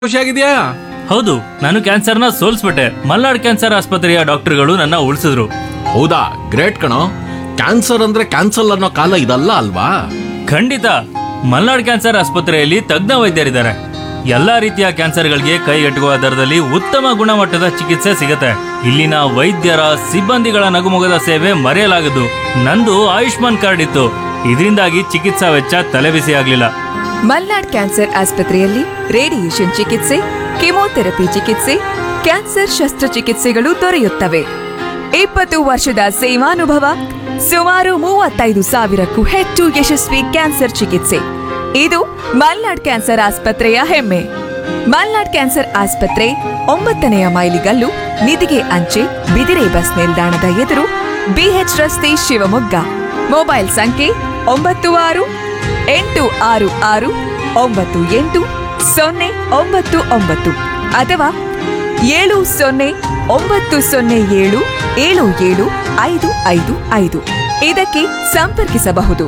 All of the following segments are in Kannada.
ಖುಷಿಯಾಗಿದ್ಯಾ ಹೌದು ನಾನು ಕ್ಯಾನ್ಸರ್ನ ಸೋಲ್ಸ್ಬಿಟ್ಟೆ ಮಲ್ನಾಡ್ ಕ್ಯಾನ್ಸರ್ ಆಸ್ಪತ್ರೆಯ ಡಾಕ್ಟರ್ಗಳು ನನ್ನ ಉಳಿಸಿದ್ರು ಹೌದಾ ಗ್ರೇಟ್ ಕಣೋ ಕ್ಯಾನ್ಸರ್ ಅಂದ್ರೆ ಕ್ಯಾನ್ಸಲ್ ಅನ್ನೋ ಕಾಲ ಇದಲ್ಲ ಅಲ್ವಾ ಖಂಡಿತ ಮಲ್ನಾಡ್ ಕ್ಯಾನ್ಸರ್ ಆಸ್ಪತ್ರೆಯಲ್ಲಿ ತಜ್ಞ ವೈದ್ಯರಿದ್ದಾರೆ ಎಲ್ಲಾ ರೀತಿಯ ಕ್ಯಾನ್ಸರ್ಗಳಿಗೆ ಕೈಗೆಟುಕುವ ದರದಲ್ಲಿ ಉತ್ತಮ ಗುಣಮಟ್ಟದ ಚಿಕಿತ್ಸೆ ಸಿಗತ್ತೆ ಇಲ್ಲಿನ ವೈದ್ಯರ ಸಿಬ್ಬಂದಿಗಳ ನಗುಮೊಗದ ಸೇವೆ ಮರೆಯಲಾಗದು ನಂದು ಆಯುಷ್ಮಾನ್ ಕಾರ್ಡ್ ಇತ್ತು ಇದರಿಂದಾಗಿ ಚಿಕಿತ್ಸಾ ವೆಚ್ಚ ತಲೆಬಿಸಿ ಆಗ್ಲಿಲ್ಲ ಮಲ್ನಾಡ್ ಕ್ಯಾನ್ಸರ್ ಆಸ್ಪತ್ರೆಯಲ್ಲಿ ರೇಡಿಯೇಷನ್ ಚಿಕಿತ್ಸೆ ಕೆಮೊಥೆರಪಿ ಚಿಕಿತ್ಸೆ ಕ್ಯಾನ್ಸರ್ ಶಸ್ತ್ರಚಿಕಿತ್ಸೆಗಳು ದೊರೆಯುತ್ತವೆ ಇಪ್ಪತ್ತು ವರ್ಷದ ಸೇವಾನುಭವ ಸುಮಾರು ಮೂವತ್ತೈದು ಸಾವಿರಕ್ಕೂ ಹೆಚ್ಚು ಯಶಸ್ವಿ ಕ್ಯಾನ್ಸರ್ ಚಿಕಿತ್ಸೆ ಇದು ಮಲ್ನಾಡ್ ಕ್ಯಾನ್ಸರ್ ಆಸ್ಪತ್ರೆಯ ಹೆಮ್ಮೆ ಮಲ್ನಾಡ್ ಕ್ಯಾನ್ಸರ್ ಆಸ್ಪತ್ರೆ ಒಂಬತ್ತನೆಯ ಮೈಲಿಗಲ್ಲು ನಿಧಿಗೆ ಅಂಚೆ ಬಿದಿರೆ ಬಸ್ ನಿಲ್ದಾಣದ ಎದುರು ಬಿಎಚ್ ರಸ್ತೆ ಶಿವಮೊಗ್ಗ ಮೊಬೈಲ್ ಸಂಖ್ಯೆ ಒಂಬತ್ತು ಆರು ಎಂಟು ಆರು ಆರು ಒಂಬತ್ತು ಎಂಟು ಸೊನ್ನೆ ಒಂಬತ್ತು ಒಂಬತ್ತು ಅಥವಾ ಏಳು ಸೊನ್ನೆ ಒಂಬತ್ತು ಸೊನ್ನೆ ಏಳು ಏಳು ಏಳು ಐದು ಐದು ಐದು ಇದಕ್ಕೆ ಸಂಪರ್ಕಿಸಬಹುದು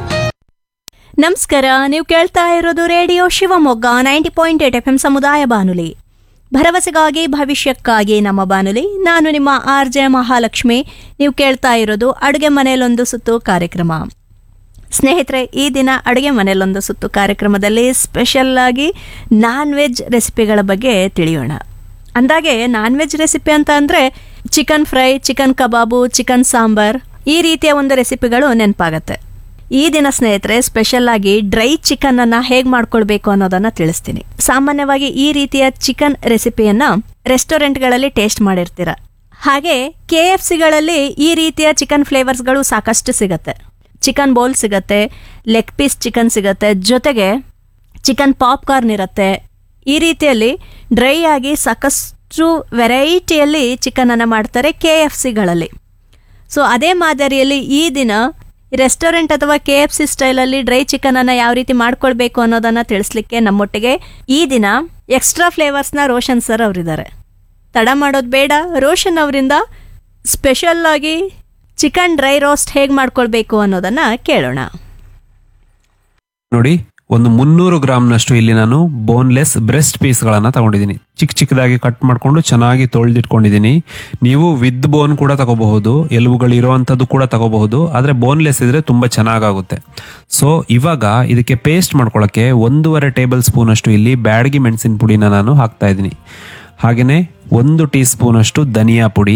ನಮಸ್ಕಾರ ನೀವು ಕೇಳ್ತಾ ಇರೋದು radio Shivamogga ninety point eight F M ಸಮುದಾಯ ಬಾನುಲಿ ಭರವಸೆಗಾಗಿ ಭವಿಷ್ಯಕ್ಕಾಗಿ ನಮ್ಮ ಬಾನುಲಿ ನಾನು ನಿಮ್ಮ ಆರ್ ಜೆ ಮಹಾಲಕ್ಷ್ಮಿ ನೀವು ಕೇಳ್ತಾ ಇರೋದು ಅಡುಗೆ ಮನೆಯಲ್ಲೊಂದು ಸುತ್ತು ಕಾರ್ಯಕ್ರಮ ಸ್ನೇಹಿತರೆ ಈ ದಿನ ಅಡುಗೆ ಮನೆಯಲ್ಲೊಂದು ಸುತ್ತು ಕಾರ್ಯಕ್ರಮದಲ್ಲಿ ಸ್ಪೆಷಲ್ ಆಗಿ ನಾನ್ ವೆಜ್ ರೆಸಿಪಿಗಳ ಬಗ್ಗೆ ತಿಳಿಯೋಣ ಅಂದಾಗೆ ನಾನ್ ವೆಜ್ ರೆಸಿಪಿ ಅಂತ ಅಂದರೆ chicken fry chicken kebab chicken sambar ಈ ರೀತಿಯ ಒಂದು ರೆಸಿಪಿಗಳು ನೆನಪಾಗತ್ತೆ ಈ ದಿನ ಸ್ನೇಹಿತರೆ ಸ್ಪೆಷಲ್ ಆಗಿ ಡ್ರೈ ಚಿಕನ್ ಅನ್ನ ಹೇಗೆ ಮಾಡ್ಕೊಳ್ಬೇಕು ಅನ್ನೋದನ್ನ ತಿಳಿಸ್ತೀನಿ ಸಾಮಾನ್ಯವಾಗಿ ಈ ರೀತಿಯ ಚಿಕನ್ ರೆಸಿಪಿಯನ್ನ ರೆಸ್ಟೋರೆಂಟ್ಗಳಲ್ಲಿ ಟೇಸ್ಟ್ ಮಾಡಿರ್ತೀರ ಹಾಗೆ ಕೆ ಎಫ್ ಸಿಗಳಲ್ಲಿ ಈ ರೀತಿಯ ಚಿಕನ್ ಫ್ಲೇವರ್ಸ್ಗಳು ಸಾಕಷ್ಟು ಸಿಗತ್ತೆ ಚಿಕನ್ ಬೋಲ್ ಸಿಗತ್ತೆ ಲೆಗ್ ಪೀಸ್ ಚಿಕನ್ ಸಿಗತ್ತೆ ಜೊತೆಗೆ ಚಿಕನ್ ಪಾಪ್ಕಾರ್ನ್ ಇರುತ್ತೆ ಈ ರೀತಿಯಲ್ಲಿ ಡ್ರೈ ಆಗಿ ಸಾಕಷ್ಟು ವೆರೈಟಿಯಲ್ಲಿ ಚಿಕನನ್ನು ಮಾಡ್ತಾರೆ ಕೆ ಎಫ್ ಸಿಗಳಲ್ಲಿ ಸೊ ಅದೇ ಮಾದರಿಯಲ್ಲಿ ಈ ದಿನ ರೆಸ್ಟೋರೆಂಟ್ ಅಥವಾ ಕೆ ಎಫ್ ಸಿ ಸ್ಟೈಲಲ್ಲಿ ಡ್ರೈ ಚಿಕನನ್ನು ಯಾವ ರೀತಿ ಮಾಡ್ಕೊಳ್ಬೇಕು ಅನ್ನೋದನ್ನು ತಿಳಿಸ್ಲಿಕ್ಕೆ ನಮ್ಮೊಟ್ಟಿಗೆ ಈ ದಿನ ಎಕ್ಸ್ಟ್ರಾ ಫ್ಲೇವರ್ಸ್ನ ರೋಷನ್ ಸರ್ ಅವರಿದ್ದಾರೆ ತಡ ಮಾಡೋದು ಬೇಡ ರೋಷನ್ ಅವರಿಂದ ಸ್ಪೆಷಲ್ ಆಗಿ ಚಿಕನ್ ಡ್ರೈ ರೋಸ್ಟ್ ಹೇಗೆ ಮಾಡ್ಕೊಳ್ಬೇಕು ಅನ್ನೋದನ್ನ ಕೇಳೋಣ ನೋಡಿ ಒಂದು ಮುನ್ನೂರು ಗ್ರಾಮ್ನಷ್ಟು ಇಲ್ಲಿ ನಾನು ಬೋನ್ಲೆಸ್ ಬ್ರೆಸ್ಟ್ ಪೀಸ್ಗಳನ್ನು ತಗೊಂಡಿದ್ದೀನಿ ಚಿಕ್ಕ ಚಿಕ್ಕದಾಗಿ ಕಟ್ ಮಾಡಿಕೊಂಡು ಚೆನ್ನಾಗಿ ತೊಳೆದಿಟ್ಕೊಂಡಿದ್ದೀನಿ ನೀವು ವಿತ್ ಬೋನ್ ಕೂಡ ತಗೋಬಹುದು ಎಲುಬುಗಳು ಇರುವಂಥದ್ದು ಕೂಡ ತಗೋಬಹುದು ಆದರೆ ಬೋನ್ಲೆಸ್ ಇದ್ರೆ ತುಂಬ ಚೆನ್ನಾಗಾಗುತ್ತೆ ಸೊ ಇವಾಗ ಇದಕ್ಕೆ ಪೇಸ್ಟ್ ಮಾಡ್ಕೊಳ್ಳೋಕ್ಕೆ ಒಂದೂವರೆ ಟೇಬಲ್ ಸ್ಪೂನ್ ಅಷ್ಟು ಇಲ್ಲಿ ಬ್ಯಾಡಗಿ ಮೆಣಸಿನ ಪುಡಿನ ನಾನು ಹಾಕ್ತಾ ಇದ್ದೀನಿ ಹಾಗೆಯೇ ಒಂದು ಟೀ ಸ್ಪೂನ್ ಅಷ್ಟು ಧನಿಯಾ ಪುಡಿ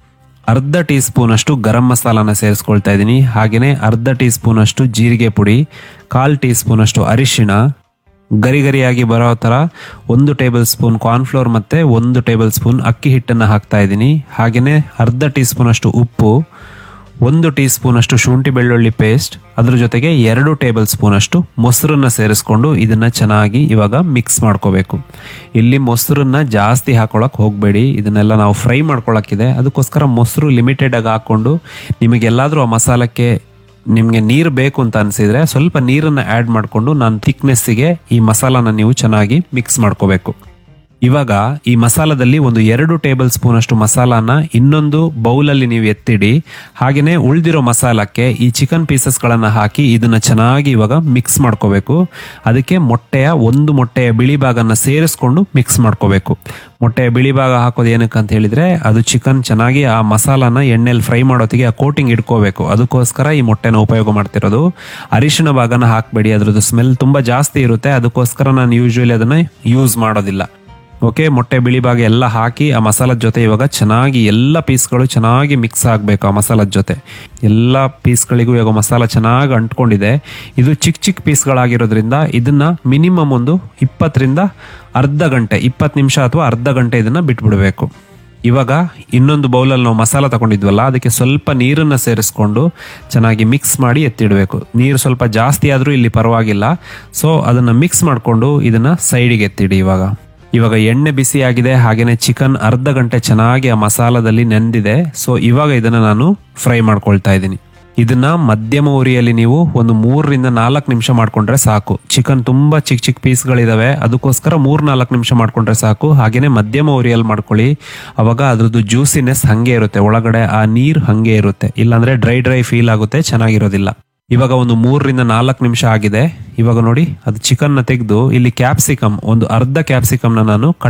ಅರ್ಧ ಟೀ ಸ್ಪೂನ್ ಅಷ್ಟು ಗರಂ ಮಸಾಲಾನ ಸೇರಿಸ್ಕೊಳ್ತಾ ಇದ್ದೀನಿ ಹಾಗೆಯೇ ಅರ್ಧ ಟೀ ಸ್ಪೂನ್ ಅಷ್ಟು ಜೀರಿಗೆ ಪುಡಿ ಕಾಲು ಟೀ ಸ್ಪೂನ್ ಅಷ್ಟು ಅರಿಶಿಣ ಗರಿ ಗರಿಯಾಗಿ ಬರೋ ಥರ ಒಂದು ಟೇಬಲ್ ಸ್ಪೂನ್ ಕಾರ್ನ್ಫ್ಲೋರ್ ಮತ್ತು ಒಂದು ಟೇಬಲ್ ಸ್ಪೂನ್ ಅಕ್ಕಿ ಹಿಟ್ಟನ್ನು ಹಾಕ್ತಾ ಇದ್ದೀನಿ ಹಾಗೆಯೇ ಅರ್ಧ ಟೀ ಸ್ಪೂನ್ ಅಷ್ಟು ಉಪ್ಪು ಒಂದು ಟೀ ಸ್ಪೂನ್ ಅಷ್ಟು ಶುಂಠಿ ಬೆಳ್ಳುಳ್ಳಿ ಪೇಸ್ಟ್ ಅದ್ರ ಜೊತೆಗೆ ಎರಡು ಟೇಬಲ್ ಸ್ಪೂನ್ ಅಷ್ಟು ಮೊಸರನ್ನ ಸೇರಿಸ್ಕೊಂಡು ಇದನ್ನ ಚೆನ್ನಾಗಿ ಇವಾಗ ಮಿಕ್ಸ್ ಮಾಡ್ಕೋಬೇಕು ಇಲ್ಲಿ ಮೊಸರನ್ನ ಜಾಸ್ತಿ ಹಾಕೊಳಕ್ ಹೋಗಬೇಡಿ ಇದನ್ನೆಲ್ಲ ನಾವು ಫ್ರೈ ಮಾಡ್ಕೊಳಕ್ಕಿದೆ ಅದಕ್ಕೋಸ್ಕರ ಮೊಸರು ಲಿಮಿಟೆಡ್ ಆಗಿ ಹಾಕೊಂಡು ನಿಮಗೆಲ್ಲಾದ್ರೂ ಆ ಮಸಾಲಕ್ಕೆ ನಿಮಗೆ ನೀರು ಬೇಕು ಅಂತ ಅನಿಸಿದ್ರೆ ಸ್ವಲ್ಪ ನೀರನ್ನು ಆ್ಯಡ್ ಮಾಡಿಕೊಂಡು ನಾನು ಥಿಕ್ನೆಸ್ಸಿಗೆ ಈ ಮಸಾಲಾನ ನೀವು ಚೆನ್ನಾಗಿ ಮಿಕ್ಸ್ ಮಾಡ್ಕೋಬೇಕು ಇವಾಗ ಈ ಮಸಾಲದಲ್ಲಿ ಒಂದು ಎರಡು ಟೇಬಲ್ ಸ್ಪೂನ್ ಅಷ್ಟು ಮಸಾಲಾನ ಇನ್ನೊಂದು ಬೌಲಲ್ಲಿ ನೀವು ಎತ್ತಿಡಿ ಹಾಗೆಯೇ ಉಳಿದಿರೋ ಮಸಾಲಕ್ಕೆ ಈ ಚಿಕನ್ ಪೀಸಸ್ಗಳನ್ನು ಹಾಕಿ ಇದನ್ನ ಚೆನ್ನಾಗಿ ಇವಾಗ ಮಿಕ್ಸ್ ಮಾಡ್ಕೋಬೇಕು ಅದಕ್ಕೆ ಮೊಟ್ಟೆಯ ಒಂದು ಮೊಟ್ಟೆಯ ಬಿಳಿ ಭಾಗನ ಸೇರಿಸ್ಕೊಂಡು ಮಿಕ್ಸ್ ಮಾಡ್ಕೋಬೇಕು ಮೊಟ್ಟೆಯ ಬಿಳಿ ಭಾಗ ಹಾಕೋದು ಏನಕ್ಕೆ ಅಂತ ಹೇಳಿದ್ರೆ ಅದು ಚಿಕನ್ ಚೆನ್ನಾಗಿ ಆ ಮಸಾಲಾನ ಎಣ್ಣೆಲಿ ಫ್ರೈ ಮಾಡೋತ್ತಿಗೆ ಆ ಕೋಟಿಂಗ್ ಇಟ್ಕೋಬೇಕು ಅದಕ್ಕೋಸ್ಕರ ಈ ಮೊಟ್ಟೆನ ಉಪಯೋಗ ಮಾಡ್ತಿರೋದು ಅರಿಶಿಣ ಭಾಗನ ಹಾಕಬೇಡಿ ಅದ್ರದ್ದು ಸ್ಮೆಲ್ ತುಂಬ ಜಾಸ್ತಿ ಇರುತ್ತೆ ಅದಕ್ಕೋಸ್ಕರ ನಾನು ಯೂಶ್ವಲಿ ಅದನ್ನ ಯೂಸ್ ಮಾಡೋದಿಲ್ಲ ಓಕೆ ಮೊಟ್ಟೆ ಬಿಳಿ ಭಾಗ ಎಲ್ಲ ಹಾಕಿ ಆ ಮಸಾಲದ ಜೊತೆ ಇವಾಗ ಚೆನ್ನಾಗಿ ಎಲ್ಲ ಪೀಸ್ಗಳು ಚೆನ್ನಾಗಿ ಮಿಕ್ಸ್ ಆಗಬೇಕು ಆ ಮಸಾಲದ ಜೊತೆ ಎಲ್ಲ ಪೀಸ್ಗಳಿಗೂ ಇವಾಗ ಮಸಾಲ ಚೆನ್ನಾಗಿ ಅಂಟ್ಕೊಂಡಿದೆ ಇದು ಚಿಕ್ಕ ಚಿಕ್ಕ ಪೀಸ್ಗಳಾಗಿರೋದ್ರಿಂದ ಇದನ್ನ ಮಿನಿಮಮ್ ಒಂದು ಇಪ್ಪತ್ತರಿಂದ ಅರ್ಧ ಗಂಟೆ ಇಪ್ಪತ್ತು ನಿಮಿಷ ಅಥವಾ ಅರ್ಧ ಗಂಟೆ ಇದನ್ನ ಬಿಟ್ಬಿಡಬೇಕು ಇವಾಗ ಇನ್ನೊಂದು ಬೌಲಲ್ಲಿ ನಾವು ಮಸಾಲ ತಗೊಂಡಿದ್ವಲ್ಲ ಅದಕ್ಕೆ ಸ್ವಲ್ಪ ನೀರನ್ನು ಸೇರಿಸ್ಕೊಂಡು ಚೆನ್ನಾಗಿ ಮಿಕ್ಸ್ ಮಾಡಿ ಎತ್ತಿಡಬೇಕು ನೀರು ಸ್ವಲ್ಪ ಜಾಸ್ತಿ ಆದರೂ ಇಲ್ಲಿ ಪರವಾಗಿಲ್ಲ ಸೊ ಅದನ್ನು ಮಿಕ್ಸ್ ಮಾಡಿಕೊಂಡು ಇದನ್ನು ಸೈಡಿಗೆ ಎತ್ತಿಡಿ ಇವಾಗ ಇವಾಗ ಎಣ್ಣೆ ಬಿಸಿ ಆಗಿದೆ ಹಾಗೇನೆ ಚಿಕನ್ ಅರ್ಧ ಗಂಟೆ ಚೆನ್ನಾಗಿ ಆ ಮಸಾಲದಲ್ಲಿ ನೆಂದಿದೆ ಸೊ ಇವಾಗ ಇದನ್ನ ನಾನು ಫ್ರೈ ಮಾಡ್ಕೊಳ್ತಾ ಇದ್ದೀನಿ ಇದನ್ನ ಮಧ್ಯಮ ಉರಿಯಲ್ಲಿ ನೀವು ಒಂದು ಮೂರರಿಂದ ನಾಲ್ಕು ನಿಮಿಷ ಮಾಡ್ಕೊಂಡ್ರೆ ಸಾಕು ಚಿಕನ್ ತುಂಬಾ ಚಿಕ್ಕ ಚಿಕ್ಕ ಪೀಸ್ಗಳಿದಾವೆ ಅದಕ್ಕೋಸ್ಕರ ಮೂರ್ ನಾಲ್ಕು ನಿಮಿಷ ಮಾಡ್ಕೊಂಡ್ರೆ ಸಾಕು ಹಾಗೇನೆ ಮಧ್ಯಮ ಉರಿಯಲ್ಲಿ ಮಾಡ್ಕೊಳ್ಳಿ ಅವಾಗ ಅದ್ರದ್ದು ಜ್ಯೂಸಿನೆಸ್ ಹಂಗೆ ಇರುತ್ತೆ ಒಳಗಡೆ ಆ ನೀರು ಹಂಗೆ ಇರುತ್ತೆ ಇಲ್ಲಾಂದ್ರೆ ಡ್ರೈ ಡ್ರೈ ಫೀಲ್ ಆಗುತ್ತೆ ಚೆನ್ನಾಗಿರೋದಿಲ್ಲ ಇವಾಗ ಒಂದು ಮೂರರಿಂದ ನಾಲ್ಕು ನಿಮಿಷ ಆಗಿದೆ ಇವಾಗ ನೋಡಿ ಅದು ಚಿಕನ್ನ ತೆಗೆದು ಇಲ್ಲಿ ಕ್ಯಾಪ್ಸಿಕಮ್ ಒಂದು ಅರ್ಧ ಕ್ಯಾಪ್ಸಿಕಮ್ನ ನಾನು ಕಟ್